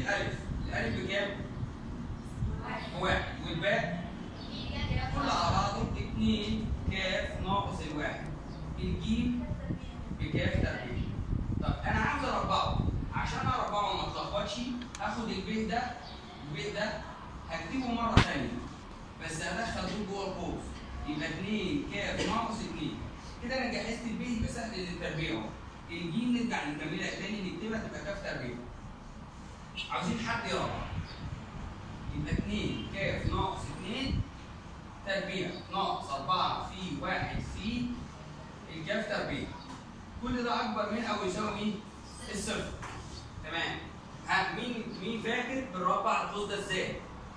الالف الالف بكام؟ واحد والباء كل على بعضه 2 كاف ناقص الواحد الجيم بكاف تربيع طب انا عاوز اربعه عشان اربعه وما اتلخبطش هاخد الب ده الب ده هكتبه مره ثانيه بس هدخل دول جوه القوس يبقى 2 كاف ناقص 2 كده انا جهزت الب يبقى سهل للتربيع اهو الجيم نرجع نكملها تاني نكتبها تبقى كاف تربيع عاوزين حد يربع يبقى 2 كاف ناقص 2 تربيع ناقص 4 في 1 في الكاف تربيع كل ده اكبر من او يساوي مين؟ الصفر تمام ها مين مين فاكر بنربع القوس ده ازاي؟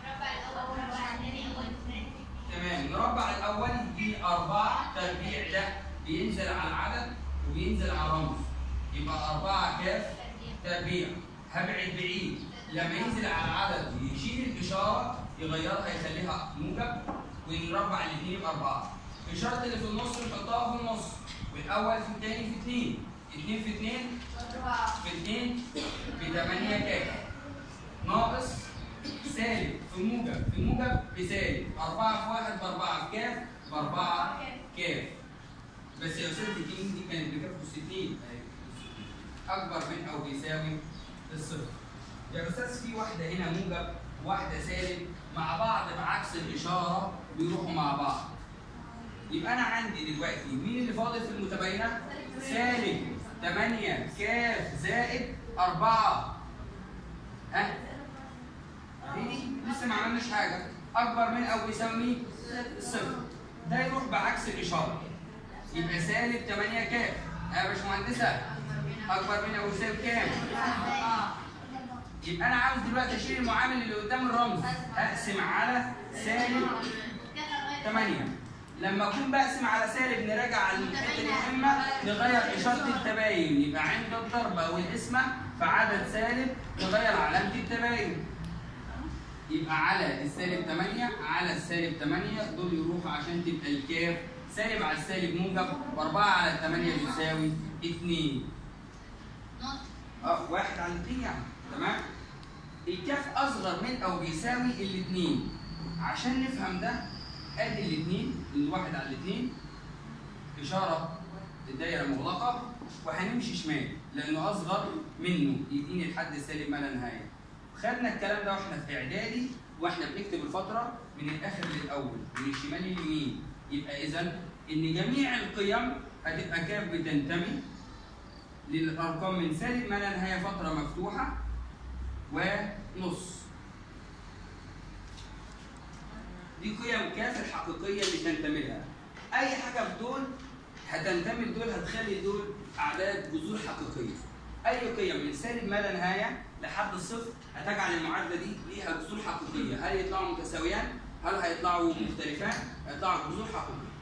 تمام نربع الاول دي 4 تربيع ده بينزل على العدد وبينزل على الرمز يبقى 4 كاف تربيع هبعد بعيد لما ينزل على العدد يشيل الاشاره يغيرها يخليها موجب ونربع الاثنين باربعه الاشاره اللي في النص نحطها في النص والاول في الثاني في اثنين اثنين في اثنين في اثنين في 8 كاف ناقص سالب في الموجب في الموجب بسالب 4 في 1 ب 4 في كاف ب 4 كاف بس يا استاذ دي دي كانت بكام في 60 اكبر من او بيساوي الصفر يا استاذ في واحده هنا موجب وواحده سالب مع بعض بعكس الاشاره بيروحوا مع بعض يبقى انا عندي دلوقتي مين اللي فاضل في المتباينه؟ سالب 8 كاف زائد 4 ها؟ دي لسه ما عملناش حاجه اكبر من او بيساوي مين؟ الصفر ده يروح بعكس الاشاره يبقى سالب 8 كاف يا باشمهندسه اكبر من او يساوي كام؟ يبقى انا عاوز دلوقتي اشيل المعامل اللي قدام الرمز اقسم على سالب 8 لما اكون بقسم على سالب نراجع على الحته دي مهمه نغير اشاره التباين يبقى عند الضرب او القسمه في عدد سالب نغير علامه التباين يبقى على السالب 8 على السالب 8 دول يروحوا عشان تبقى الكاف سالب على السالب موجب و4 على 8 بتساوي 2 اه واحد على 2 يعني تمام الكاف اصغر من او بيساوي الاثنين عشان نفهم ده ادي الاثنين الواحد على الاثنين اشاره الدايره مغلقه وهنمشي شمال لانه اصغر منه يديني لحد سالب ما لا نهايه خدنا الكلام ده واحنا في اعدادي واحنا بنكتب الفتره من الاخر للاول من الشمال لليمين يبقى اذا ان جميع القيم هتبقى كام بتنتمي للارقام من سالب ما لا نهايه فتره مفتوحه ونص دي قيم كاف الحقيقيه اللي تنتمي لها اي حاجه في دول هتنتمي لدول هتخلي دول اعداد جذور حقيقيه اي قيم من سالب ما لا نهايه لحد الصفر هتجعل المعادله دي ليها جذور حقيقيه هل يطلعوا متساويان هل هيطلعوا مختلفان هيطلعوا جذور حقيقيه